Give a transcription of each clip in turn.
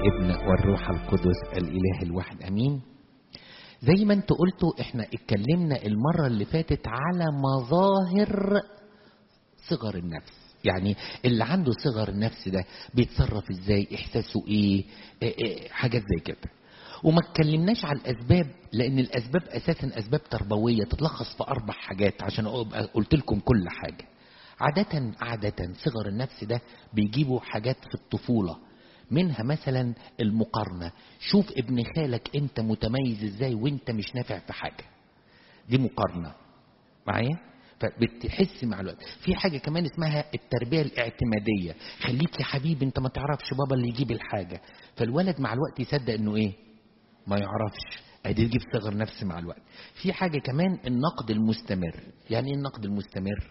والابن والروح القدس الاله الواحد امين زي ما انتوا قلتوا احنا اتكلمنا المره اللي فاتت على مظاهر صغر النفس يعني اللي عنده صغر النفس ده بيتصرف ازاي احساسه ايه, إيه, إيه حاجات زي كده وما اتكلمناش على الاسباب لان الاسباب اساسا اسباب تربويه تتلخص في اربع حاجات عشان ابقى قلت لكم كل حاجه عادة عادة صغر النفس ده بيجيبوا حاجات في الطفولة منها مثلا المقارنة شوف ابن خالك انت متميز ازاي وانت مش نافع في حاجة دي مقارنة معايا فبتحس مع الوقت في حاجة كمان اسمها التربية الاعتمادية خليك يا حبيبي انت ما تعرفش بابا اللي يجيب الحاجة فالولد مع الوقت يصدق انه ايه ما يعرفش ادي تجيب صغر نفس مع الوقت في حاجة كمان النقد المستمر يعني ايه النقد المستمر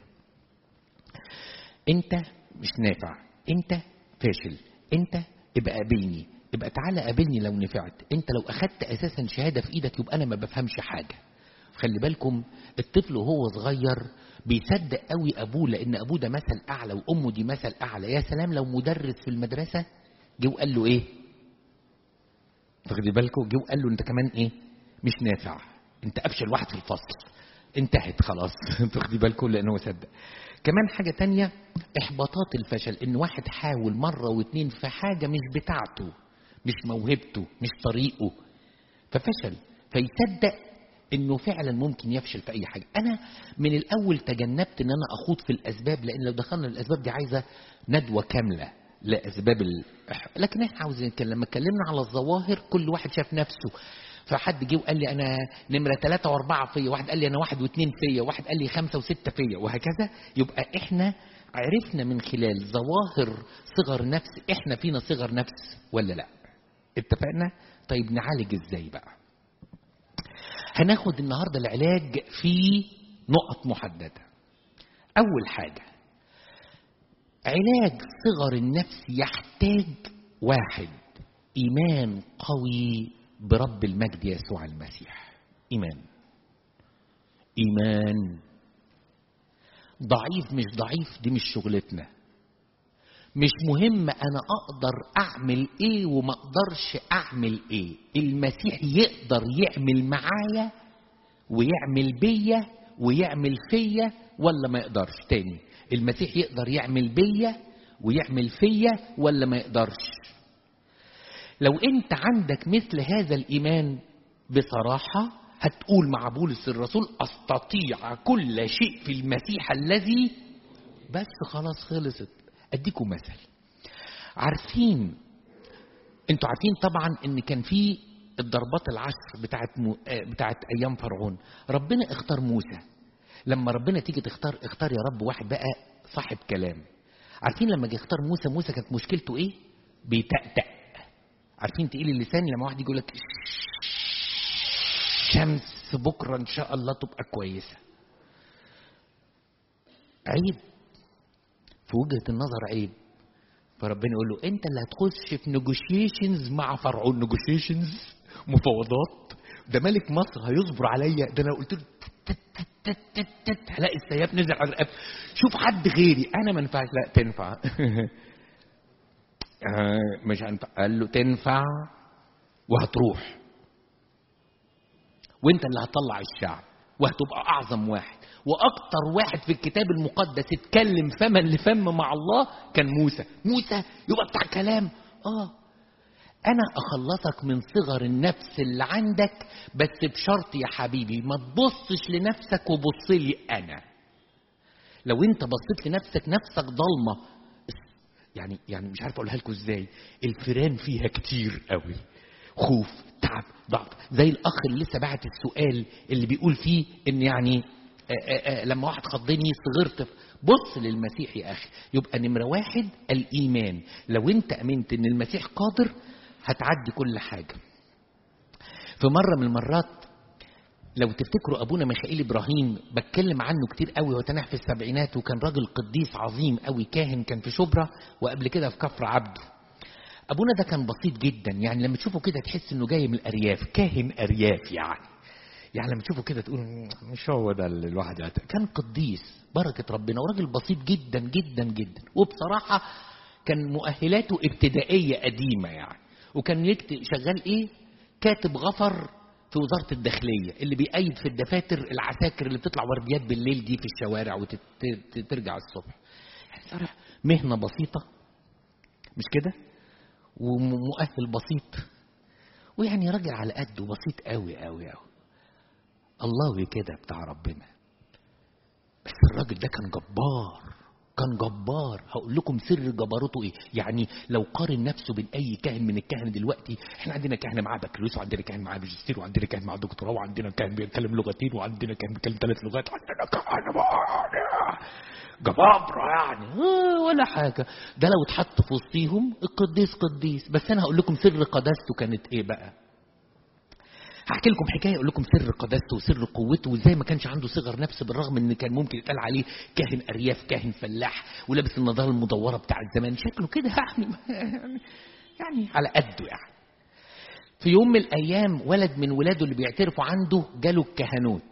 انت مش نافع انت فاشل انت ابقى قابلني ابقى تعالى قابلني لو نفعت انت لو اخدت اساسا شهاده في ايدك يبقى انا ما بفهمش حاجه خلي بالكم الطفل وهو صغير بيصدق قوي ابوه لان ابوه ده مثل اعلى وامه دي مثل اعلى يا سلام لو مدرس في المدرسه جه وقال له ايه واخدي بالكم جه وقال له انت كمان ايه مش نافع انت افشل واحد في الفصل انتهت خلاص تاخدي بالكم لان هو صدق كمان حاجة تانية إحباطات الفشل إن واحد حاول مرة واتنين في حاجة مش بتاعته مش موهبته مش طريقه ففشل فيصدق إنه فعلا ممكن يفشل في أي حاجة أنا من الأول تجنبت إن أنا أخوض في الأسباب لأن لو دخلنا الأسباب دي عايزة ندوة كاملة لأسباب ال... لكن إحنا عاوزين نتكلم لما اتكلمنا على الظواهر كل واحد شاف نفسه فحد جه وقال لي انا نمره ثلاثة واربعة فيا واحد قال لي انا واحد واثنين فيا واحد قال لي خمسة وستة فيا وهكذا يبقى احنا عرفنا من خلال ظواهر صغر نفس احنا فينا صغر نفس ولا لا اتفقنا طيب نعالج ازاي بقى هناخد النهارده العلاج في نقط محدده اول حاجه علاج صغر النفس يحتاج واحد ايمان قوي برب المجد يسوع المسيح ايمان ايمان ضعيف مش ضعيف دي مش شغلتنا مش مهم انا اقدر اعمل ايه وما اقدرش اعمل ايه المسيح يقدر يعمل معايا ويعمل بيا ويعمل فيا ولا ما يقدرش تاني المسيح يقدر يعمل بيا ويعمل فيا ولا ما يقدرش لو انت عندك مثل هذا الايمان بصراحه هتقول مع بولس الرسول استطيع كل شيء في المسيح الذي بس خلاص خلصت اديكم مثل عارفين انتوا عارفين طبعا ان كان في الضربات العشر بتاعت مو... بتاعت ايام فرعون ربنا اختار موسى لما ربنا تيجي تختار اختار يا رب واحد بقى صاحب كلام عارفين لما جه اختار موسى موسى كانت مشكلته ايه بيتأتأ عارفين تقيل اللسان لما واحد يقول لك شمس بكره ان شاء الله تبقى كويسه عيب في وجهه النظر عيب فربنا يقول له انت اللي هتخش في نيجوشيشنز مع فرعون نيجوشيشنز مفاوضات ده ملك مصر هيصبر عليا ده انا قلت له هلاقي السياف نزل على الرقبه شوف حد غيري انا ما ينفعش لا تنفع مش هنفع قال له تنفع وهتروح وانت اللي هتطلع الشعب وهتبقى اعظم واحد واكتر واحد في الكتاب المقدس اتكلم فما لفم مع الله كان موسى موسى يبقى بتاع كلام اه انا اخلصك من صغر النفس اللي عندك بس بشرط يا حبيبي ما تبصش لنفسك وبص لي انا لو انت بصيت لنفسك نفسك ضلمه يعني يعني مش عارف اقولها لكم ازاي الفيران فيها كتير قوي خوف تعب ضعف زي الاخ اللي لسه بعت السؤال اللي بيقول فيه ان يعني آآ آآ لما واحد خضني صغرت بص للمسيح يا اخي يبقى نمره واحد الايمان لو انت امنت ان المسيح قادر هتعدي كل حاجه في مره من المرات لو تفتكروا ابونا ميخائيل ابراهيم بتكلم عنه كتير قوي وتنح في السبعينات وكان راجل قديس عظيم قوي كاهن كان في شبرا وقبل كده في كفر عبده ابونا ده كان بسيط جدا يعني لما تشوفه كده تحس انه جاي من الارياف كاهن ارياف يعني يعني لما تشوفه كده تقول مش هو ده اللي الواحد يعتقد. كان قديس بركه ربنا وراجل بسيط جدا جدا جدا وبصراحه كان مؤهلاته ابتدائيه قديمه يعني وكان يكتب شغال ايه كاتب غفر في وزارة الداخلية اللي بيأيد في الدفاتر العساكر اللي بتطلع ورديات بالليل دي في الشوارع وترجع الصبح يعني صراحة مهنة بسيطة مش كده ومؤهل بسيط ويعني راجل على قده بسيط قوي قوي قوي الله كده بتاع ربنا بس الراجل ده كان جبار كان جبار هقول لكم سر جبروته ايه يعني لو قارن نفسه بين اي كاهن من الكهنه دلوقتي احنا عندنا كاهن معاه بكالوريوس وعندنا كاهن معاه ماجستير وعندنا كاهن معاه دكتوراه وعندنا كاهن بيتكلم لغتين وعندنا كاهن بيتكلم ثلاث لغات عندنا كاهن جبابرة يعني آه ولا حاجة ده لو اتحط في وسطيهم القديس قديس بس أنا هقول لكم سر قداسته كانت إيه بقى هحكي لكم حكايه اقول لكم سر قداسته وسر قوته وازاي ما كانش عنده صغر نفس بالرغم ان كان ممكن يتقال عليه كاهن ارياف كاهن فلاح ولابس النظاره المدوره بتاع الزمان شكله كده يعني يعني على قده يعني في يوم من الايام ولد من ولاده اللي بيعترفوا عنده جاله الكهنوت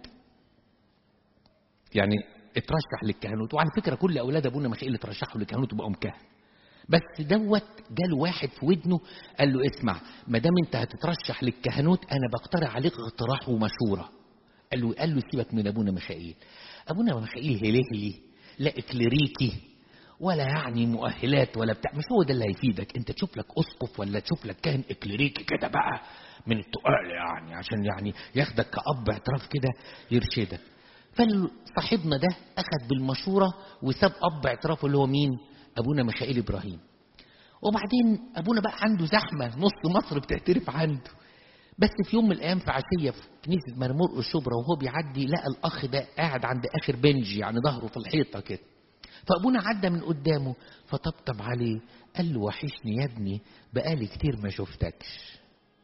يعني اترشح للكهنوت وعلى فكره كل اولاد ابونا ميخائيل اترشحوا للكهنوت وبقوا كهن بس دوت جاله واحد في ودنه قال له اسمع ما دام انت هتترشح للكهنوت انا بقترح عليك اقتراح ومشوره قال له قال له سيبك من ابونا ميخائيل ابونا ميخائيل هلهلي لا اكليريكي ولا يعني مؤهلات ولا بتاع مش هو ده اللي هيفيدك انت تشوف لك اسقف ولا تشوف لك كاهن اكليريكي كده بقى من التقال يعني عشان يعني ياخدك كأب اعتراف كده يرشدك فصاحبنا ده أخذ بالمشورة وساب أب اعترافه اللي هو مين؟ أبونا ميخائيل إبراهيم. وبعدين أبونا بقى عنده زحمة نص مصر بتعترف عنده. بس في يوم من الأيام في عشية في كنيسة مرمور الشبرا وهو بيعدي لقى الأخ ده قاعد عند آخر بنج يعني ظهره في الحيطة كده. فأبونا عدى من قدامه فطبطب عليه قال له وحشني يا ابني بقالي كتير ما شفتكش.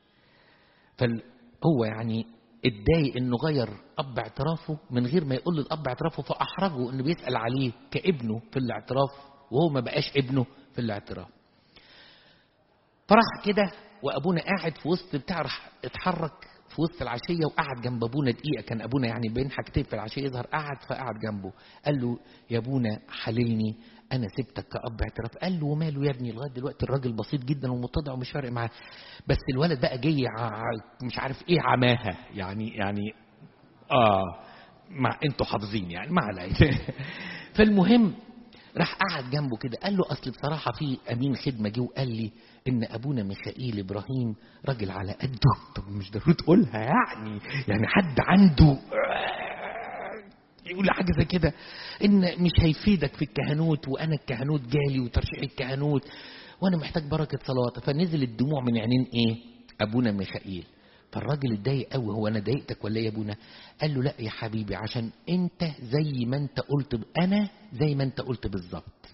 فهو يعني اتضايق انه غير اب اعترافه من غير ما يقول للاب اعترافه فاحرجه انه بيسال عليه كابنه في الاعتراف وهو ما بقاش ابنه في الاعتراف فراح كده وابونا قاعد في وسط بتاع راح اتحرك في وسط العشيه وقعد جنب ابونا دقيقه كان ابونا يعني بين حاجتين في العشيه يظهر قعد فقعد جنبه قال له يا ابونا حللني انا سبتك كاب اعتراف قال له وماله يا ابني لغايه دلوقتي الراجل بسيط جدا ومتضع ومش فارق معاه بس الولد بقى جاي مش عارف ايه عماها يعني يعني اه مع انتوا حافظين يعني ما عليا فالمهم راح قعد جنبه كده قال له اصل بصراحه في امين خدمه جه وقال لي ان ابونا ميخائيل ابراهيم راجل على قده طب مش ضروري تقولها يعني يعني حد عنده يقول حاجه زي كده ان مش هيفيدك في الكهنوت وانا الكهنوت جالي وترشيح الكهنوت وانا محتاج بركه صلوات فنزل الدموع من عينين ايه ابونا ميخائيل فالراجل اتضايق قوي هو انا ضايقتك ولا ايه يا ابونا قال له لا يا حبيبي عشان انت زي ما انت قلت ب... انا زي ما انت قلت بالظبط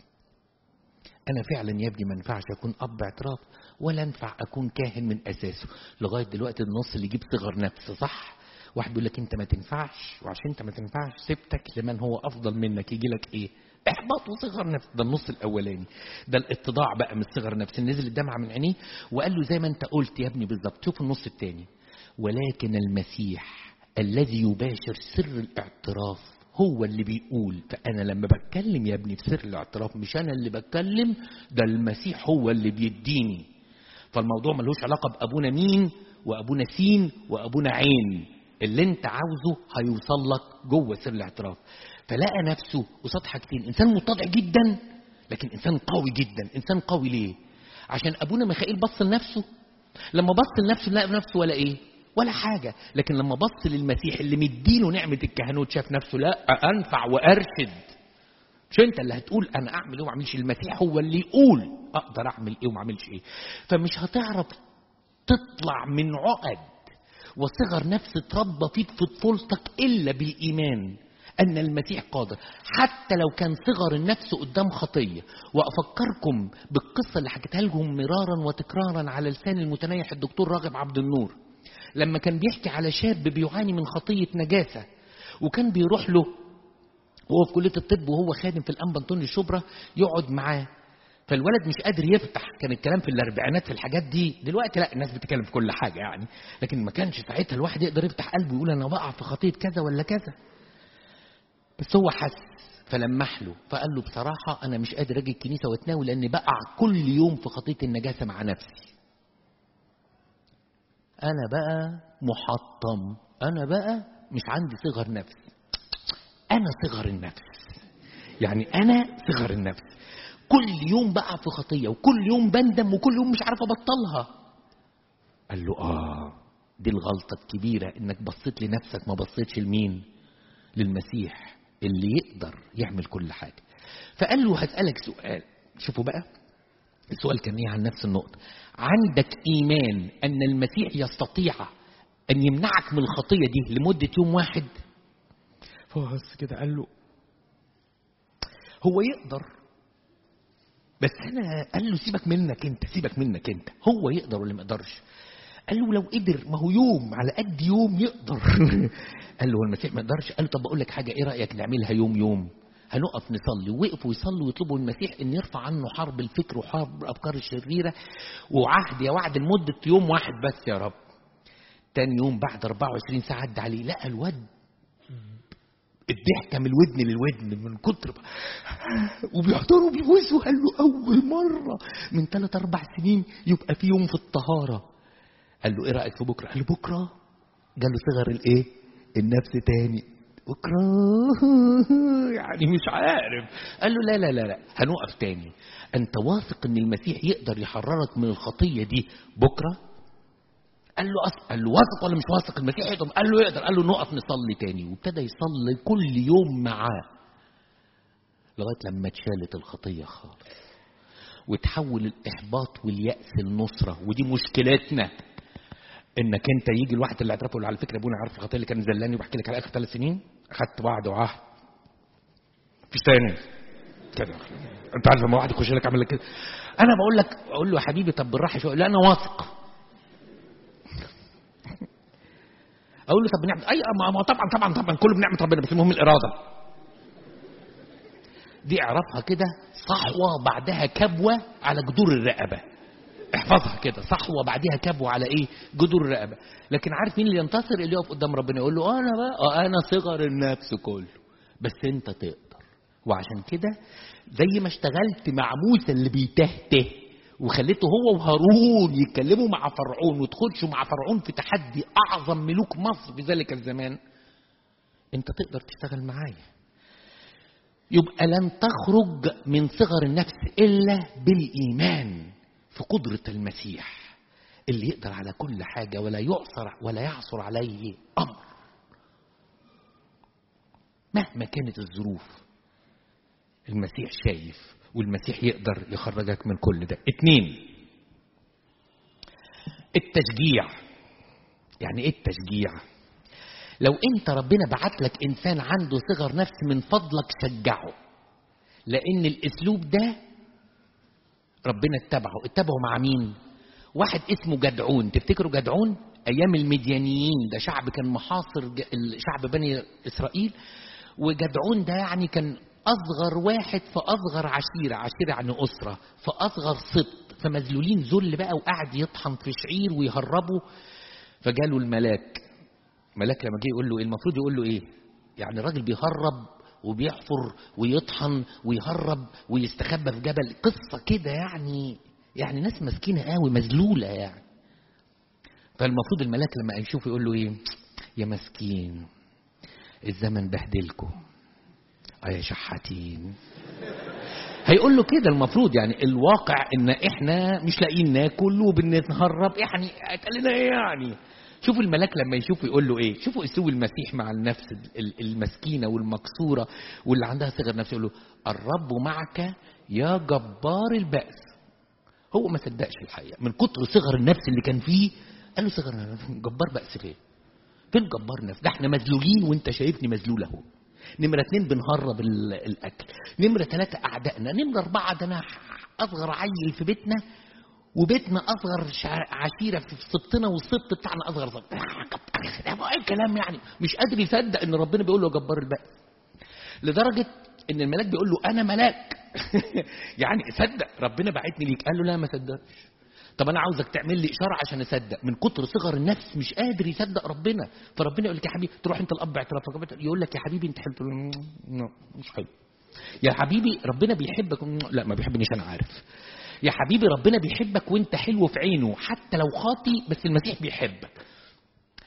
انا فعلا يا ابني ما ينفعش اكون اب اعتراف ولا انفع اكون كاهن من اساسه لغايه دلوقتي النص اللي يجيب صغر نفس صح واحد بيقول لك انت ما تنفعش وعشان انت ما تنفعش سبتك لمن هو افضل منك يجي لك ايه احباط وصغر نفس ده النص الاولاني ده الاتضاع بقى من صغر نفس نزل الدمعه من عينيه وقال له زي ما انت قلت يا ابني بالظبط شوف النص الثاني ولكن المسيح الذي يباشر سر الاعتراف هو اللي بيقول فانا لما بتكلم يا ابني في سر الاعتراف مش انا اللي بتكلم ده المسيح هو اللي بيديني فالموضوع ملوش علاقه بابونا مين وابونا سين وابونا عين اللي انت عاوزه هيوصل لك جوه سر الاعتراف فلقى نفسه قصاد حاجتين انسان متضع جدا لكن انسان قوي جدا انسان قوي ليه عشان ابونا ميخائيل بص لنفسه لما بص لنفسه لقى نفسه ولا ايه ولا حاجه لكن لما بص للمسيح اللي مديله نعمه الكهنوت شاف نفسه لا انفع وارشد مش انت اللي هتقول انا اعمل ايه وما اعملش المسيح هو اللي يقول اقدر اعمل ايه وما اعملش ايه فمش هتعرف تطلع من عقد وصغر نفس تربى فيك في طفولتك الا بالايمان ان المسيح قادر حتى لو كان صغر النفس قدام خطيه وافكركم بالقصه اللي حكيتها لهم مرارا وتكرارا على لسان المتنيح الدكتور راغب عبد النور لما كان بيحكي على شاب بيعاني من خطيه نجاسه وكان بيروح له وهو في كليه الطب وهو خادم في الانبا انطوني الشبرا يقعد معاه فالولد مش قادر يفتح كان الكلام في الاربعينات في الحاجات دي دلوقتي لا الناس بتتكلم في كل حاجه يعني لكن ما كانش ساعتها الواحد يقدر يفتح قلبه ويقول انا بقع في خطيه كذا ولا كذا بس هو حس فلمح له فقال له بصراحه انا مش قادر اجي الكنيسه واتناول لاني بقع كل يوم في خطيه النجاسه مع نفسي انا بقى محطم انا بقى مش عندي صغر نفس انا صغر النفس يعني انا صغر النفس كل يوم بقى في خطيه وكل يوم بندم وكل يوم مش عارف ابطلها قال له اه دي الغلطه الكبيره انك بصيت لنفسك ما بصيتش لمين للمسيح اللي يقدر يعمل كل حاجه فقال له هسالك سؤال شوفوا بقى السؤال كان ايه عن نفس النقطه عندك ايمان ان المسيح يستطيع ان يمنعك من الخطيه دي لمده يوم واحد فبص كده قال له هو يقدر بس انا قال له سيبك منك انت سيبك منك انت هو يقدر ولا ما يقدرش قال له لو قدر ما هو يوم على قد يوم يقدر قال له هو المسيح ما يقدرش قال له طب بقول لك حاجه ايه رايك نعملها يوم يوم هنقف نصلي ووقفوا يصلوا ويطلبوا من المسيح ان يرفع عنه حرب الفكر وحرب الافكار الشريره وعهد يا وعد لمده يوم واحد بس يا رب تاني يوم بعد 24 ساعه عدى عليه لقى الواد الضحكه من الودن للودن من كتر ب... وبيحضروا بيبوسوا قال له اول مره من ثلاث اربع سنين يبقى في يوم في الطهاره قال له ايه رايك في بكره قال له بكره جاله صغر الايه النفس تاني بكره يعني مش عارف قال له لا لا لا لا هنقف تاني انت واثق ان المسيح يقدر يحررك من الخطيه دي بكره قال له أص... قال له واثق ولا مش واثق المسيح يقدر قال له يقدر قال له نقف نصلي تاني وابتدى يصلي كل يوم معاه لغايه لما اتشالت الخطيه خالص وتحول الاحباط والياس لنصره ودي مشكلتنا انك انت يجي الواحد اللي اعترف يقول على فكره ابونا عارف الخطيه اللي كان زلاني وبحكي لك على اخر ثلاث سنين اخدت وعد وعهد مفيش تاني كده انت عارف لما واحد يخش لك عامل لك كده انا بقول لك اقول له يا حبيبي طب بالراحه شويه لا انا واثق اقول له طب بنعمه اي ما طبعا طبعا طبعا كله بنعمه ربنا بس المهم الاراده دي اعرفها كده صحوه بعدها كبوه على جذور الرقبه احفظها كده صحوه بعدها كبوه على ايه جذور الرقبه لكن عارف مين اللي ينتصر اللي يقف قدام ربنا يقول له انا بقى انا صغر النفس كله بس انت تقدر وعشان كده زي ما اشتغلت مع موسى اللي بيتهته وخليته هو وهارون يتكلموا مع فرعون وتخشوا مع فرعون في تحدي اعظم ملوك مصر في ذلك الزمان انت تقدر تشتغل معايا يبقى لن تخرج من صغر النفس الا بالايمان في قدره المسيح اللي يقدر على كل حاجه ولا يعصر ولا يعصر عليه امر مهما كانت الظروف المسيح شايف والمسيح يقدر يخرجك من كل ده اتنين التشجيع يعني ايه التشجيع لو انت ربنا بعت لك انسان عنده صغر نفس من فضلك شجعه لان الاسلوب ده ربنا اتبعه اتبعه مع مين واحد اسمه جدعون تفتكروا جدعون ايام المديانيين ده شعب كان محاصر شعب بني اسرائيل وجدعون ده يعني كان أصغر واحد في أصغر عشيرة عشيرة يعني أسرة في أصغر سبط فمذلولين ذل بقى وقعد يطحن في شعير ويهربوا فجاله الملاك ملاك لما جه يقول له إيه المفروض يقول له إيه يعني الراجل بيهرب وبيحفر ويطحن ويهرب ويستخبى في جبل قصة كده يعني يعني ناس مسكينة قوي مذلولة يعني فالمفروض الملاك لما يشوف يقول له إيه يا مسكين الزمن بهدلكم يا شحاتين هيقول له كده المفروض يعني الواقع ان احنا مش لاقيين ناكل وبنتهرب يعني قال لنا ايه يعني شوفوا الملاك لما يشوف يقول له ايه شوفوا اسلوب المسيح مع النفس المسكينه والمكسوره واللي عندها صغر نفس يقول له الرب معك يا جبار البأس هو ما صدقش الحقيقه من كتر صغر النفس اللي كان فيه قال له صغر جبار بأس فين فين جبار نفس ده احنا مذلولين وانت شايفني مذلول اهو نمرة اتنين بنهرب الأكل نمرة ثلاثة أعدائنا نمرة أربعة ده أنا أصغر عيل في بيتنا وبيتنا أصغر عشيرة في سبطنا والسبط بتاعنا أصغر سبط ده أي كلام يعني مش قادر يصدق إن ربنا بيقول له جبار البأس لدرجة إن الملاك بيقول له أنا ملاك يعني صدق ربنا بعتني ليك قال له لا ما صدقش طب انا عاوزك تعمل لي اشاره عشان اصدق من كتر صغر النفس مش قادر يصدق ربنا فربنا يقول لك يا حبيبي تروح انت الاب اعترافك يقول لك يا حبيبي انت حلو مش حلو يا حبيبي ربنا بيحبك لا ما بيحبنيش انا عارف يا حبيبي ربنا بيحبك وانت حلو في عينه حتى لو خاطي بس المسيح بيحبك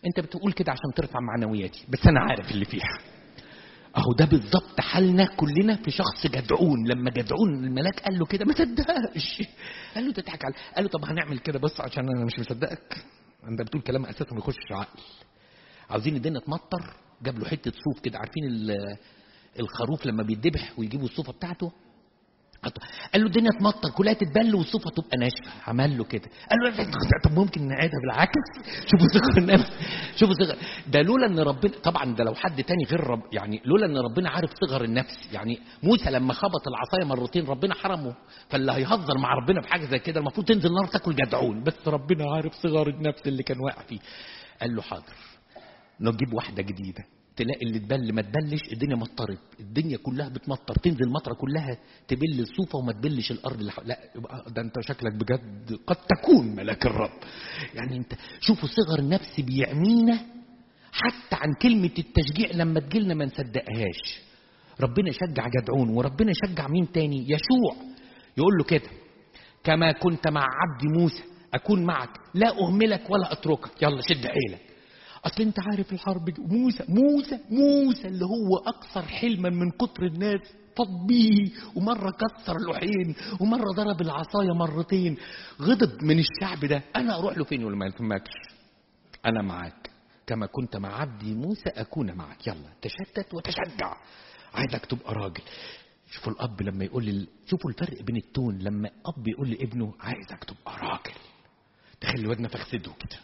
انت بتقول كده عشان ترفع معنوياتي بس انا عارف اللي فيها اهو ده بالظبط حالنا كلنا في شخص جدعون لما جدعون الملاك قال له كده ما صدقش قال له تضحك على قال له طب هنعمل كده بص عشان انا مش مصدقك انت بتقول كلام اساسا ما يخشش عقل عاوزين الدنيا تمطر جاب له حته صوف كده عارفين ال- الخروف لما بيتذبح ويجيبوا الصوفه بتاعته حط- قال له الدنيا تمطر كلها تتبل والصوفه تبقى ناشفه عمل له كده قال له طب ممكن نعيدها بالعكس شوفوا صغر النفس شوفوا صغر ده لولا ان ربنا طبعا ده لو حد تاني غير رب يعني لولا ان ربنا عارف صغر النفس يعني موسى لما خبط العصايه مرتين ربنا حرمه فاللي هيهزر مع ربنا في حاجه زي كده المفروض تنزل نار تاكل جدعون بس ربنا عارف صغر النفس اللي كان واقع فيه قال له حاضر نجيب واحده جديده تلاقي اللي تبل ما تبلش الدنيا مطرت الدنيا كلها بتمطر تنزل مطره كلها تبل الصوفه وما تبلش الارض اللي حو... لا يبقى ده انت شكلك بجد قد تكون ملاك الرب يعني انت شوفوا صغر النفس بيعمينا حتى عن كلمه التشجيع لما تجيلنا ما نصدقهاش ربنا شجع جدعون وربنا شجع مين تاني يشوع يقول له كده كما كنت مع عبد موسى اكون معك لا اهملك ولا اتركك يلا شد حيلك اصل انت عارف الحرب دي موسى موسى موسى اللي هو اكثر حلما من كتر الناس فض بيه ومره كسر لوحين ومره ضرب العصايه مرتين غضب من الشعب ده انا اروح له فين ولا ما يفهمكش انا معاك كما كنت مع عبدي موسى اكون معك يلا تشتت وتشجع عايزك تبقى راجل شوفوا الاب لما يقول لي شوفوا الفرق بين التون لما اب يقول لابنه عايزك تبقى راجل تخلي الواد نفخ صدره كده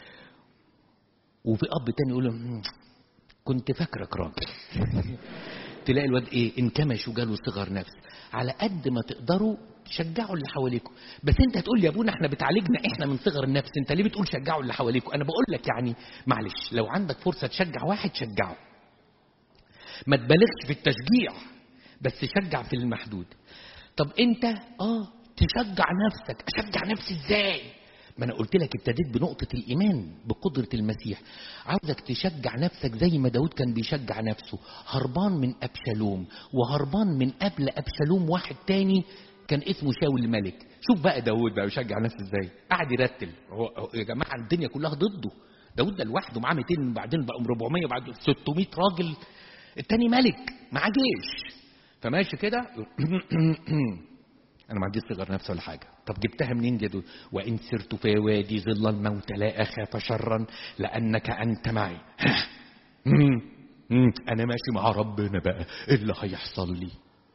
وفي اب تاني يقول له "مم، كنت فاكرك راجل تلاقي الواد ايه انكمش وجاله صغر نفس على قد ما تقدروا شجعوا اللي حواليكم بس انت هتقول لي يا ابونا احنا بتعالجنا احنا من صغر النفس انت ليه بتقول شجعوا اللي حواليكم انا بقول لك يعني معلش لو عندك فرصه تشجع واحد شجعه ما تبالغش في التشجيع بس شجع في المحدود طب انت اه تشجع نفسك اشجع نفسي ازاي ما انا قلت لك ابتديت بنقطة الإيمان بقدرة المسيح عاوزك تشجع نفسك زي ما داود كان بيشجع نفسه هربان من أبشالوم وهربان من قبل أبشالوم واحد تاني كان اسمه شاول الملك شوف بقى داود بقى بيشجع نفسه ازاي قاعد يرتل هو هو- يا جماعة الدنيا كلها ضده داود ده لوحده معاه 200 وبعدين بقى 400 وبعدين 600 راجل التاني ملك معاه جيش فماشي كده انا ما عنديش صغر نفس ولا حاجه طب جبتها منين دي دول وان سرت في وادي ظل الموت لا اخاف شرا لانك انت معي مم. مم. انا ماشي مع ربنا بقى ايه اللي هيحصل لي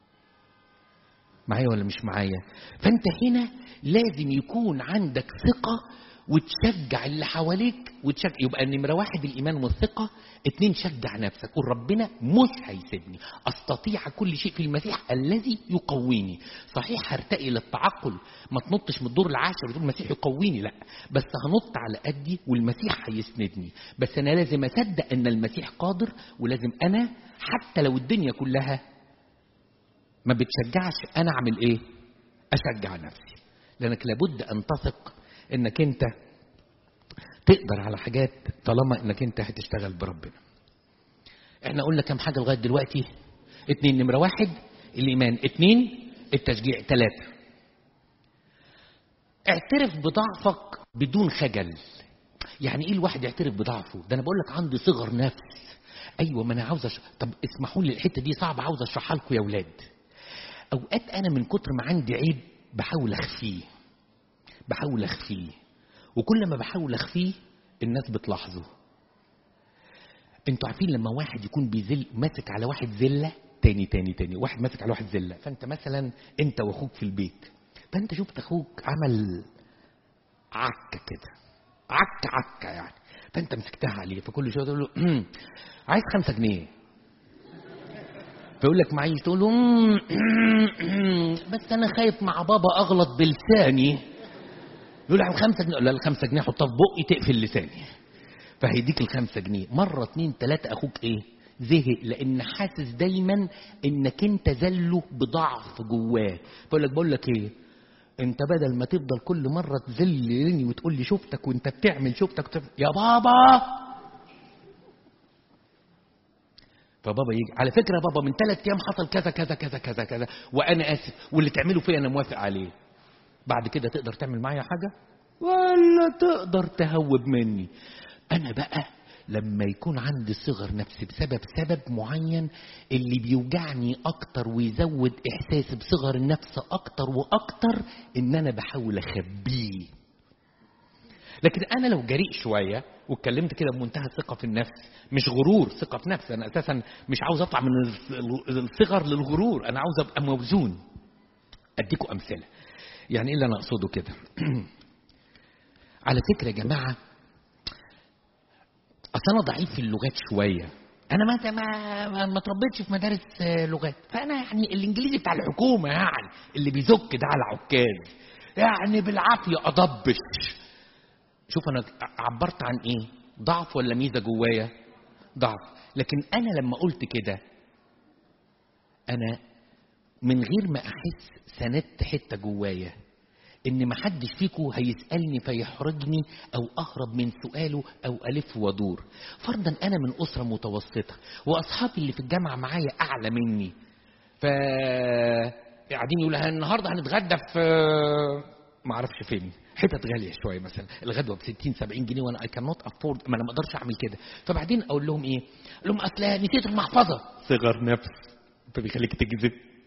معايا ولا مش معايا فانت هنا لازم يكون عندك ثقه وتشجع اللي حواليك وتشجع يبقى نمرة واحد الإيمان والثقة اتنين شجع نفسك قول ربنا مش هيسيبني أستطيع كل شيء في المسيح الذي يقويني صحيح هرتقي للتعقل ما تنطش من الدور العاشر وتقول المسيح يقويني لا بس هنط على قدي والمسيح هيسندني بس أنا لازم أصدق أن المسيح قادر ولازم أنا حتى لو الدنيا كلها ما بتشجعش انا اعمل ايه اشجع نفسي لانك لابد ان تثق انك انت تقدر على حاجات طالما انك انت هتشتغل بربنا احنا قلنا كم حاجه لغايه دلوقتي اتنين نمره واحد الايمان اتنين التشجيع ثلاثه اعترف بضعفك بدون خجل يعني ايه الواحد يعترف بضعفه ده انا بقول لك عندي صغر نفس ايوه ما انا عاوز أش... طب اسمحوا لي الحته دي صعبه عاوز اشرحها لكم يا اولاد اوقات انا من كتر ما عندي عيب بحاول اخفيه بحاول اخفيه وكل ما بحاول اخفيه الناس بتلاحظه انتوا عارفين لما واحد يكون بيذل ماسك على واحد ذله تاني تاني تاني واحد ماسك على واحد ذله فانت مثلا انت واخوك في البيت فانت شفت اخوك عمل عكه كده عكه عكه يعني فانت مسكتها عليه فكل شويه تقول له عايز خمسة جنيه فيقول لك معيش تقول له "مم، مم، بس انا خايف مع بابا اغلط بلساني يقول له خمسة جنيه لا الخمسة جنيه حطها في بقي تقفل لساني فهيديك الخمسة جنيه مرة اتنين تلاتة اخوك ايه زهق لان حاسس دايما انك انت ذله بضعف جواه فيقول لك بقول لك ايه انت بدل ما تفضل كل مرة تذلني وتقول لي شفتك وانت بتعمل شفتك وتعمل يا بابا فبابا يجي على فكره بابا من ثلاث ايام حصل كذا كذا كذا كذا كذا وانا اسف واللي تعمله فيا انا موافق عليه بعد كده تقدر تعمل معايا حاجه ولا تقدر تهوب مني انا بقى لما يكون عندي صغر نفس بسبب سبب معين اللي بيوجعني اكتر ويزود احساسي بصغر النفس اكتر واكتر ان انا بحاول اخبيه لكن انا لو جريء شويه واتكلمت كده بمنتهى الثقه في النفس مش غرور ثقه في نفس انا اساسا مش عاوز اطلع من الصغر للغرور انا عاوز ابقى موزون اديكم امثله يعني ايه اللي انا اقصده كده على فكره يا جماعه اصل انا ضعيف في اللغات شويه انا ما ما ما تربيتش في مدارس لغات فانا يعني الانجليزي بتاع الحكومه يعني اللي بيزك ده على عكاز يعني بالعافيه اضبش شوف انا عبرت عن ايه ضعف ولا ميزه جوايا ضعف لكن انا لما قلت كده انا من غير ما احس سندت حته جوايا ان ما حدش فيكم هيسالني فيحرجني او اهرب من سؤاله او الف وادور فرضا انا من اسره متوسطه واصحابي اللي في الجامعه معايا اعلى مني ف قاعدين يقولوا النهارده هنتغدى في ما اعرفش فين حتت غاليه شويه مثلا الغدوه ب 60 70 جنيه وانا اي كان نوت افورد ما انا ما اقدرش اعمل كده فبعدين اقول لهم ايه؟ اقول لهم اصل نسيت المحفظه صغر نفس فبيخليك تكذب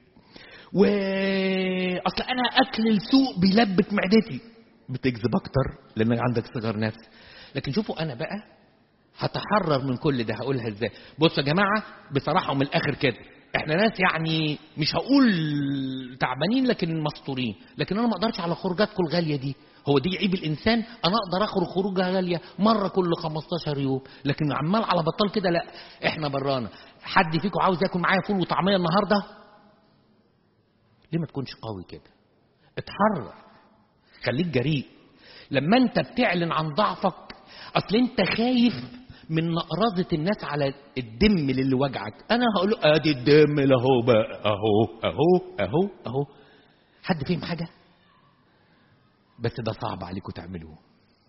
واصل انا اكل السوق بيلبك معدتي بتكذب اكتر لان عندك صغر نفس لكن شوفوا انا بقى هتحرر من كل ده هقولها ازاي بصوا يا جماعه بصراحه ومن الاخر كده احنا ناس يعني مش هقول تعبانين لكن مستورين لكن انا ما اقدرش على خروجاتكم الغاليه دي هو دي عيب الانسان انا اقدر اخرج خروجه غاليه مره كل 15 يوم لكن عمال على بطال كده لا احنا برانا حد فيكم عاوز ياكل معايا فول وطعميه النهارده ليه ما تكونش قوي كده اتحرر خليك جريء لما انت بتعلن عن ضعفك اصل انت خايف من نقرزة الناس على الدم اللي وجعك انا هقول له ادي الدم اللي اهو بقى اهو اهو اهو اهو حد فهم حاجة بس ده صعب عليكم تعملوه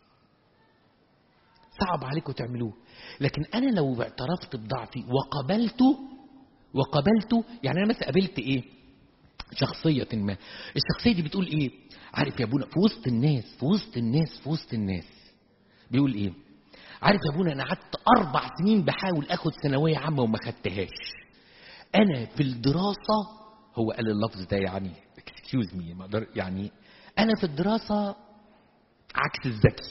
صعب عليكم تعملوه لكن انا لو اعترفت بضعفي وقبلته وقبلته يعني انا مثلا قابلت ايه شخصية ما الشخصية دي بتقول ايه عارف يا ابونا في وسط الناس في وسط الناس في وسط الناس بيقول ايه عارف يا ابونا انا قعدت اربع سنين بحاول اخد ثانويه عامه وما خدتهاش انا في الدراسه هو قال اللفظ ده يعني اكسكيوز مي ما اقدر يعني انا في الدراسه عكس الذكي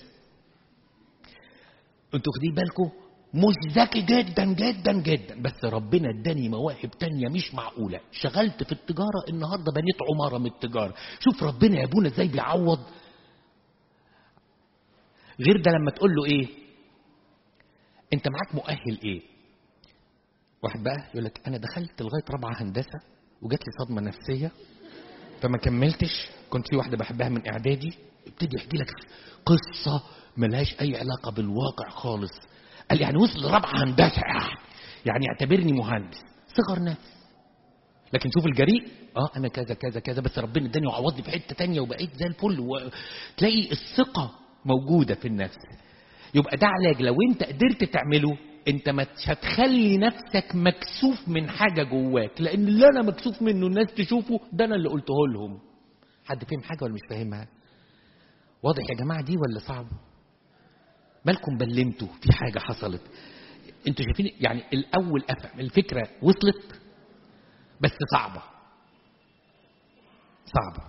انتوا واخدين بالكم مش ذكي جدا جدا جدا بس ربنا اداني مواهب تانية مش معقولة شغلت في التجارة النهاردة بنيت عمارة من التجارة شوف ربنا يا ابونا ازاي بيعوض غير ده لما تقول له ايه انت معاك مؤهل ايه واحد بقى يقول لك انا دخلت لغايه رابعه هندسه وجات لي صدمه نفسيه فما كملتش كنت في واحده بحبها من اعدادي ابتدي يحكي لك قصه ملهاش اي علاقه بالواقع خالص قال يعني وصل لرابعه هندسه يعني اعتبرني مهندس صغر نفس لكن شوف الجريء اه انا كذا كذا كذا بس ربنا اداني وعوضني في حته تانية وبقيت زي الفل وتلاقي الثقه موجوده في النفس يبقى ده علاج لو انت قدرت تعمله انت مش هتخلي نفسك مكسوف من حاجه جواك لان اللي انا مكسوف منه الناس تشوفه ده انا اللي قلته لهم حد فهم حاجه ولا مش فاهمها واضح يا جماعه دي ولا صعب مالكم بلمتوا في حاجه حصلت انتوا شايفين يعني الاول افهم الفكره وصلت بس صعبه صعبه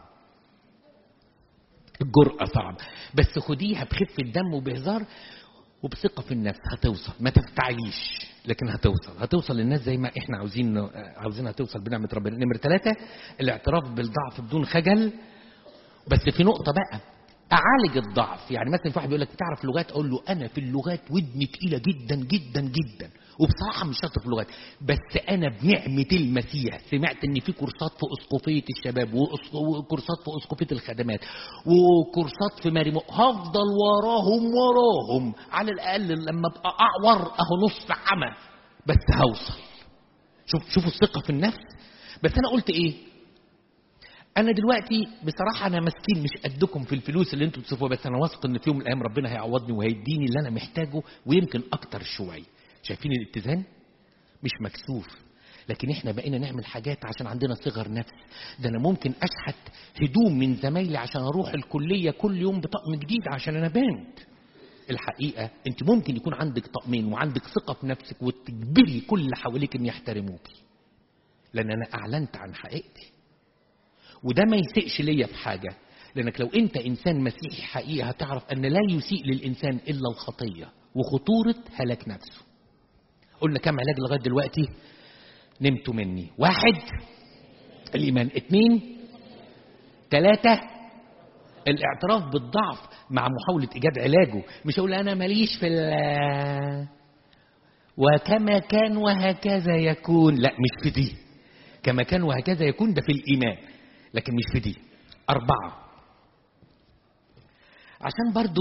الجرأة صعبة بس خديها بخفة دم وبهزار وبثقة في النفس هتوصل ما تفتعليش لكن هتوصل هتوصل للناس زي ما احنا عاوزين عاوزينها توصل بنعمة ربنا نمرة ثلاثة الاعتراف بالضعف بدون خجل بس في نقطة بقى أعالج الضعف يعني مثلا في واحد بيقول لك بتعرف لغات أقول له أنا في اللغات ودني تقيلة جدا جدا جدا وبصراحة مش شاطر في اللغات بس أنا بنعمة المسيح سمعت إن في كورسات في أسقفية الشباب وكورسات في أسقفية الخدمات وكورسات في مريم هفضل وراهم وراهم على الأقل لما أبقى أعور أهو نصف عمى بس هوصل شوف شوفوا الثقة في النفس بس أنا قلت إيه انا دلوقتي بصراحه انا مسكين مش قدكم في الفلوس اللي انتم بتصرفوها بس انا واثق ان في يوم من الايام ربنا هيعوضني وهيديني اللي انا محتاجه ويمكن اكتر شويه شايفين الاتزان مش مكسوف لكن احنا بقينا نعمل حاجات عشان عندنا صغر نفس ده انا ممكن اشحت هدوم من زمايلي عشان اروح الكليه كل يوم بطقم جديد عشان انا بنت الحقيقه انت ممكن يكون عندك طقمين وعندك ثقه في نفسك وتجبري كل اللي حواليك ان يحترموكي لان انا اعلنت عن حقيقتي وده ما يسيئش ليا في حاجه لانك لو انت انسان مسيحي حقيقي هتعرف ان لا يسيء للانسان الا الخطيه وخطوره هلاك نفسه قلنا كم علاج لغايه دلوقتي نمتوا مني واحد الايمان اتنين ثلاثه الاعتراف بالضعف مع محاولة إيجاد علاجه مش أقول أنا ماليش في ال وكما كان وهكذا يكون لا مش في دي كما كان وهكذا يكون ده في الإيمان لكن مش في دي أربعة عشان برضو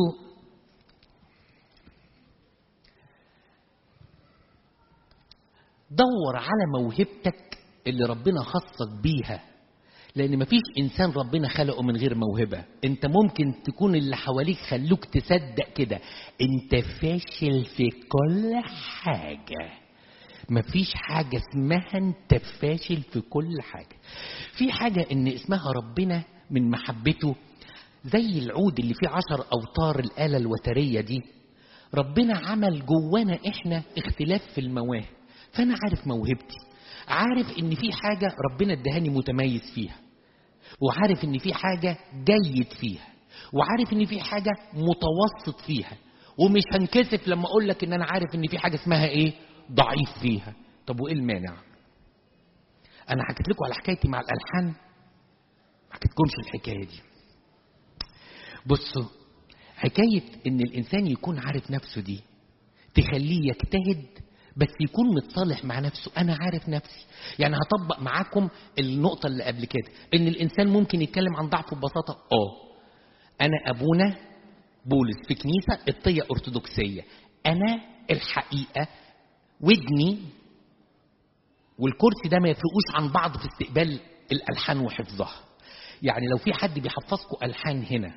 دور على موهبتك اللي ربنا خصك بيها لان مفيش انسان ربنا خلقه من غير موهبه انت ممكن تكون اللي حواليك خلوك تصدق كده انت فاشل في كل حاجه مفيش حاجة اسمها انت فاشل في كل حاجة في حاجة ان اسمها ربنا من محبته زي العود اللي فيه عشر اوتار الآلة الوترية دي ربنا عمل جوانا احنا اختلاف في المواهب فانا عارف موهبتي عارف ان في حاجة ربنا ادهاني متميز فيها وعارف ان في حاجة جيد فيها وعارف ان في حاجة متوسط فيها ومش هنكسف لما اقول لك ان انا عارف ان في حاجة اسمها ايه ضعيف فيها طب وايه المانع انا حكيت لكم على حكايتي مع الالحان ما حكيتكمش الحكايه دي بصوا حكايه ان الانسان يكون عارف نفسه دي تخليه يجتهد بس يكون متصالح مع نفسه انا عارف نفسي يعني هطبق معاكم النقطه اللي قبل كده ان الانسان ممكن يتكلم عن ضعفه ببساطه اه انا ابونا بولس في كنيسه قبطيه ارثوذكسيه انا الحقيقه ودني والكرسي ده ما يفرقوش عن بعض في استقبال الالحان وحفظها يعني لو في حد بيحفظكم الحان هنا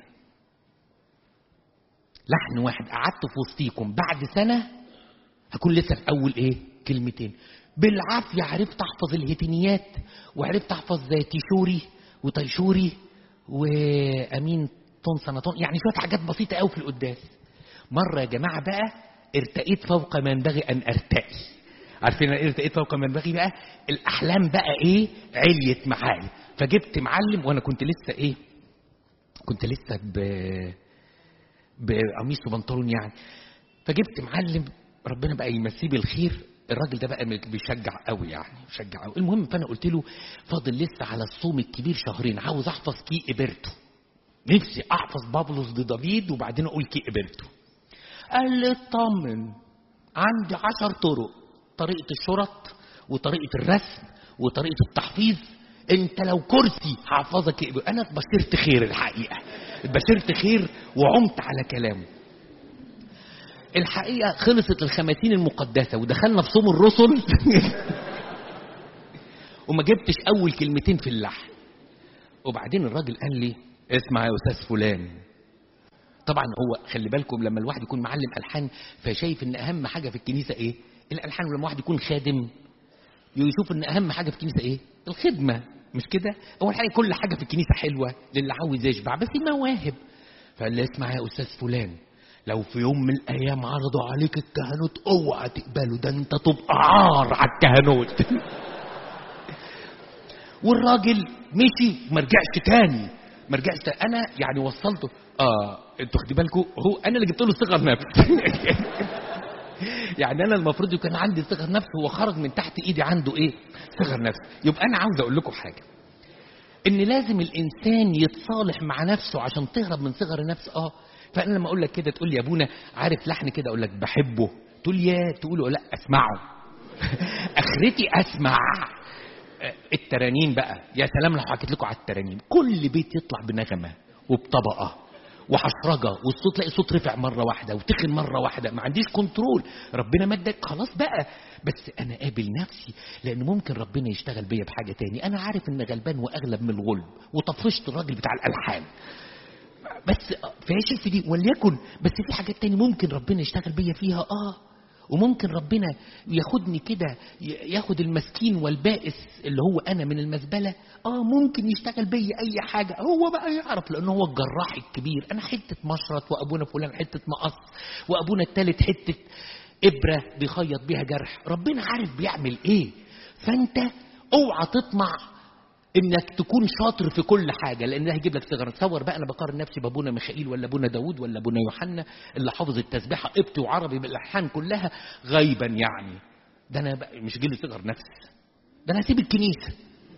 لحن واحد قعدت في وسطيكم بعد سنه هكون لسه في اول ايه كلمتين بالعافيه عرفت احفظ الهتنيات وعرفت احفظ تيشوري وطيشوري وامين طن سنطون يعني شويه حاجات بسيطه قوي في القداس مره يا جماعه بقى ارتقيت فوق ما ينبغي ان ارتقي عارفين ايه ارتقيت فوق ما ينبغي بقى الاحلام بقى ايه عليت معايا فجبت معلم وانا كنت لسه ايه كنت لسه ب بقميص وبنطلون يعني فجبت معلم ربنا بقى يمسيه بالخير الراجل ده بقى بيشجع قوي يعني بيشجع قوي المهم فانا قلت له فاضل لسه على الصوم الكبير شهرين عاوز احفظ كي ابرتو نفسي احفظ بابلوس دي دافيد وبعدين اقول كي ابرتو قال لي اطمن عندي عشر طرق طريقة الشرط وطريقة الرسم وطريقة التحفيظ انت لو كرسي هحفظك إيه؟ انا بشرت خير الحقيقة بشرت خير وعمت على كلامه الحقيقة خلصت الخمسين المقدسة ودخلنا في صوم الرسل وما جبتش أول كلمتين في اللحن وبعدين الراجل قال لي اسمع يا أستاذ فلان طبعا هو خلي بالكم لما الواحد يكون معلم ألحان فشايف إن أهم حاجة في الكنيسة إيه؟ الألحان ولما واحد يكون خادم يشوف إن أهم حاجة في الكنيسة إيه؟ الخدمة مش كده؟ أول حاجة كل حاجة في الكنيسة حلوة للي عاوز يشبع بس مواهب فقال لي اسمع يا أستاذ فلان لو في يوم من الايام عرضوا عليك الكهنوت اوعى تقبله ده انت تبقى عار على الكهنوت والراجل مشي ما رجعش تاني ما رجعش تاني. انا يعني وصلته اه انتوا خدي بالكم هو انا اللي جبت له صغر نفس يعني انا المفروض يكون عندي صغر نفس هو خرج من تحت ايدي عنده ايه صغر نفس يبقى انا عاوز اقول لكم حاجه ان لازم الانسان يتصالح مع نفسه عشان تهرب من صغر النفس اه فانا لما اقول لك كده تقول لي يا ابونا عارف لحن كده اقول لك بحبه تقول يا تقول لا اسمعه اخرتي اسمع الترانيم بقى يا سلام لو حكيت لكم على الترانيم كل بيت يطلع بنغمه وبطبقه وحشرجه والصوت تلاقي صوت رفع مره واحده وتخن مره واحده ما عنديش كنترول ربنا مدك خلاص بقى بس انا قابل نفسي لان ممكن ربنا يشتغل بيا بحاجه تاني انا عارف ان غلبان واغلب من الغلب وطفشت الراجل بتاع الالحان بس فاشل في دي وليكن بس في حاجات تاني ممكن ربنا يشتغل بيا فيها اه وممكن ربنا ياخدني كده ي- ياخد المسكين والبائس اللي هو انا من المزبله اه ممكن يشتغل بيا اي حاجه هو بقى يعرف لان هو الجراح الكبير انا حته مشرط وابونا فلان حته مقص وابونا التالت حته ابره بيخيط بيها جرح ربنا عارف بيعمل ايه فانت اوعى تطمع انك تكون شاطر في كل حاجه لان ده هيجيب لك صغر تصور بقى انا بقارن نفسي بابونا ميخائيل ولا ابونا داوود ولا ابونا يوحنا اللي حافظ التسبيحه قبطي وعربي بالالحان كلها غيبا يعني ده انا بقى مش جيلي صغر نفس ده انا هسيب الكنيسه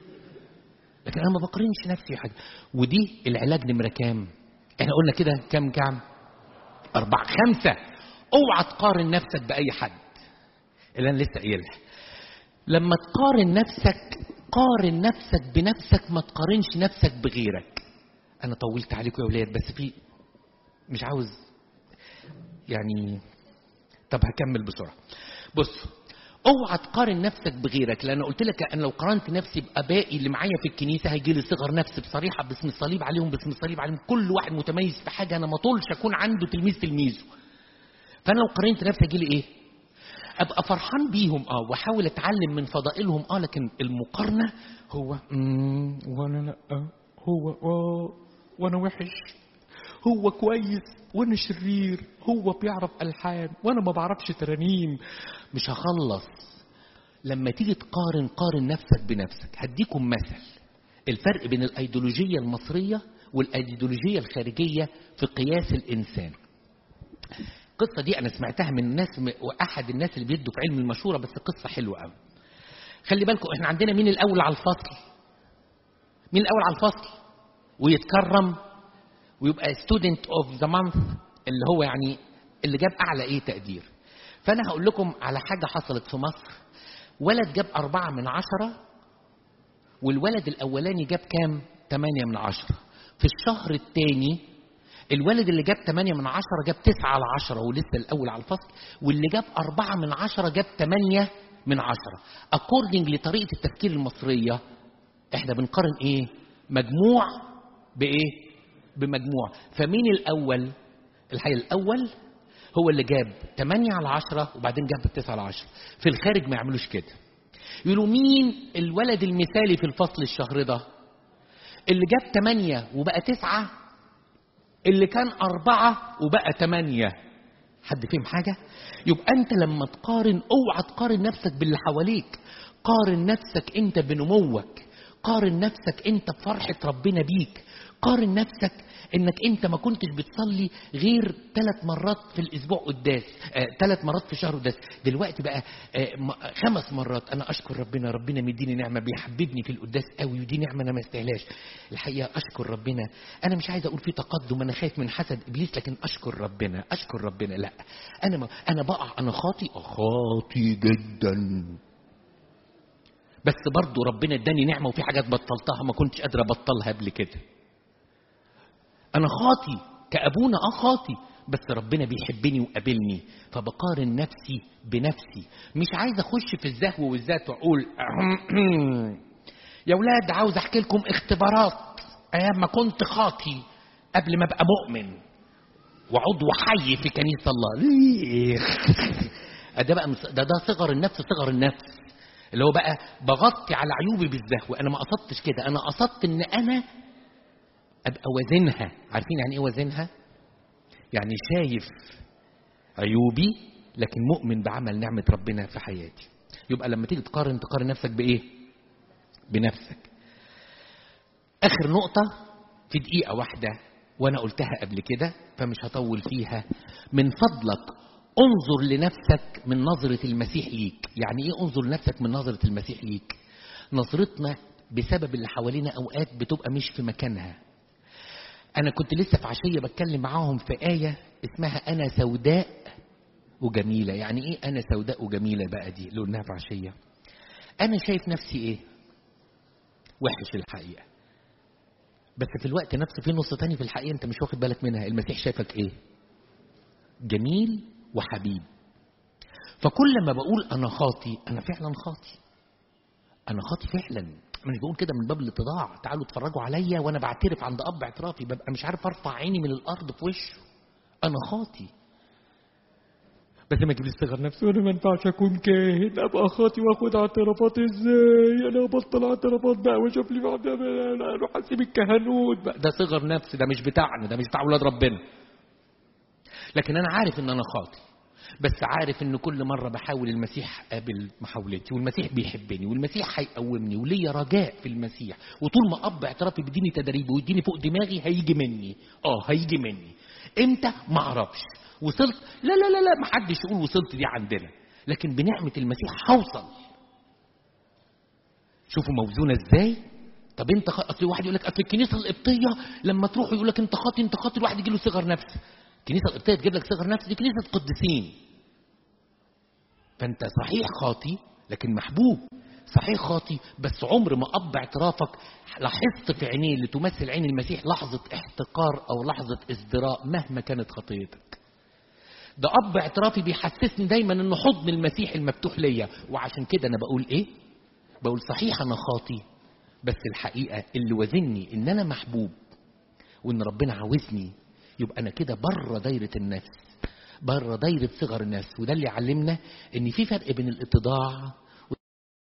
لكن انا ما بقارنش نفسي بحاجه ودي العلاج نمره كام احنا قلنا كده كام كام أربعة خمسة اوعى تقارن نفسك بأي حد اللي أنا لسه قايلها لما تقارن نفسك قارن نفسك بنفسك ما تقارنش نفسك بغيرك انا طولت عليكم يا ولاد بس في مش عاوز يعني طب هكمل بسرعه بص اوعى تقارن نفسك بغيرك لان قلت لك انا لو قارنت نفسي بابائي اللي معايا في الكنيسه هيجي لي صغر نفس بصريحه باسم الصليب عليهم باسم الصليب عليهم كل واحد متميز في حاجه انا ما طولش اكون عنده تلميذ تلميذه فانا لو قارنت نفسي هيجي لي ايه ابقى فرحان بيهم اه واحاول اتعلم من فضائلهم اه لكن المقارنه هو مم، وانا لا هو اه وانا وحش هو كويس وانا شرير هو بيعرف الحان وانا ما بعرفش ترانيم مش هخلص لما تيجي تقارن قارن نفسك بنفسك هديكم مثل الفرق بين الايديولوجيه المصريه والايديولوجيه الخارجيه في قياس الانسان القصه دي انا سمعتها من ناس واحد الناس اللي بيدوا في علم المشوره بس قصه حلوه قوي خلي بالكم احنا عندنا مين الاول على الفصل مين الاول على الفصل ويتكرم ويبقى ستودنت اوف ذا مانث اللي هو يعني اللي جاب اعلى ايه تقدير فانا هقول لكم على حاجه حصلت في مصر ولد جاب أربعة من عشرة والولد الأولاني جاب كام؟ تمانية من عشرة في الشهر الثاني الولد اللي جاب 8 من عشرة جاب 9 على 10 ولسه الأول على الفصل واللي جاب 4 من عشرة جاب 8 من عشرة according لطريقة التفكير المصرية احنا بنقارن ايه مجموع بايه بمجموع فمين الأول الحقيقة الأول هو اللي جاب 8 على 10 وبعدين جاب 9 على 10 في الخارج ما يعملوش كده يقولوا مين الولد المثالي في الفصل الشهر ده اللي جاب 8 وبقى 9 اللي كان أربعة وبقى تمانية حد فهم حاجة؟ يبقى أنت لما تقارن اوعى تقارن نفسك باللي حواليك قارن نفسك أنت بنموك قارن نفسك أنت بفرحة ربنا بيك قارن نفسك انك انت ما كنتش بتصلي غير ثلاث مرات في الاسبوع قداس ثلاث آه، مرات في شهر قداس دلوقتي بقى آه م- خمس مرات انا اشكر ربنا ربنا مديني نعمه بيحببني في القداس قوي ودي نعمه انا ما استاهلاش الحقيقه اشكر ربنا انا مش عايز اقول في تقدم انا خايف من حسد ابليس لكن اشكر ربنا اشكر ربنا لا انا ما انا بقع انا خاطي آه، خاطي جدا بس برضه ربنا اداني نعمه وفي حاجات بطلتها ما كنتش قادر ابطلها قبل كده انا خاطي كابونا اه خاطي بس ربنا بيحبني وقابلني فبقارن نفسي بنفسي مش عايز اخش في الزهو والذات واقول يا ولاد عاوز احكي لكم اختبارات ايام ما كنت خاطي قبل ما ابقى مؤمن وعضو حي في كنيسه الله ده بقى مس- ده ده صغر النفس صغر النفس اللي هو بقى بغطي على عيوبي بالزهو انا ما قصدتش كده انا قصدت ان انا ابقى وازنها عارفين يعني ايه وازنها يعني شايف عيوبي لكن مؤمن بعمل نعمه ربنا في حياتي يبقى لما تيجي تقارن تقارن نفسك بايه بنفسك اخر نقطه في دقيقه واحده وانا قلتها قبل كده فمش هطول فيها من فضلك انظر لنفسك من نظره المسيح ليك يعني ايه انظر لنفسك من نظره المسيح ليك نظرتنا بسبب اللي حوالينا اوقات بتبقى مش في مكانها أنا كنت لسه في عشية بتكلم معاهم في آية اسمها أنا سوداء وجميلة يعني إيه أنا سوداء وجميلة بقى دي اللي قلناها في عشية أنا شايف نفسي إيه وحش الحقيقة بس في الوقت نفسه في نص تاني في الحقيقة أنت مش واخد بالك منها المسيح شايفك إيه جميل وحبيب فكل ما بقول أنا خاطي أنا فعلا خاطي أنا خاطي فعلا مش بقول كده من باب الاتضاع تعالوا اتفرجوا عليا وانا بعترف عند اب اعترافي ببقى مش عارف ارفع عيني من الارض في وشه انا خاطي بس ما تجيب لي صغر نفسي وانا ما ينفعش اكون كاهن ابقى خاطي واخد اعترافات ازاي انا ابطل اعترافات بقى واشوف لي بعد انا اروح اسيب الكهنوت بقى ده صغر نفسي ده مش بتاعنا ده مش بتاع اولاد ربنا لكن انا عارف ان انا خاطي بس عارف ان كل مره بحاول المسيح قابل محاولتي والمسيح بيحبني والمسيح هيقومني وليا رجاء في المسيح وطول ما اب اعترافي بيديني تدريب ويديني فوق دماغي هيجي مني اه هيجي مني امتى ما اعرفش وصلت لا لا لا لا ما حدش يقول وصلت دي عندنا لكن بنعمه المسيح هوصل شوفوا موزونه ازاي طب انت خ... اصل واحد يقول لك اصل الكنيسه القبطيه لما تروح يقول لك انت خاطي انت خاطي الواحد يجي له صغر نفس الكنيسه القبطيه تجيب لك صغر نفس دي كنيسه قديسين فانت صحيح خاطي لكن محبوب صحيح خاطي بس عمر ما اب اعترافك لاحظت في عينيه اللي تمثل عين المسيح لحظه احتقار او لحظه ازدراء مهما كانت خطيتك ده اب اعترافي بيحسسني دايما ان حضن المسيح المفتوح ليا وعشان كده انا بقول ايه بقول صحيح انا خاطي بس الحقيقه اللي وزني ان انا محبوب وان ربنا عاوزني يبقى انا كده بره دايره النفس بره دايره صغر النفس وده اللي علمنا ان في فرق بين الاتضاع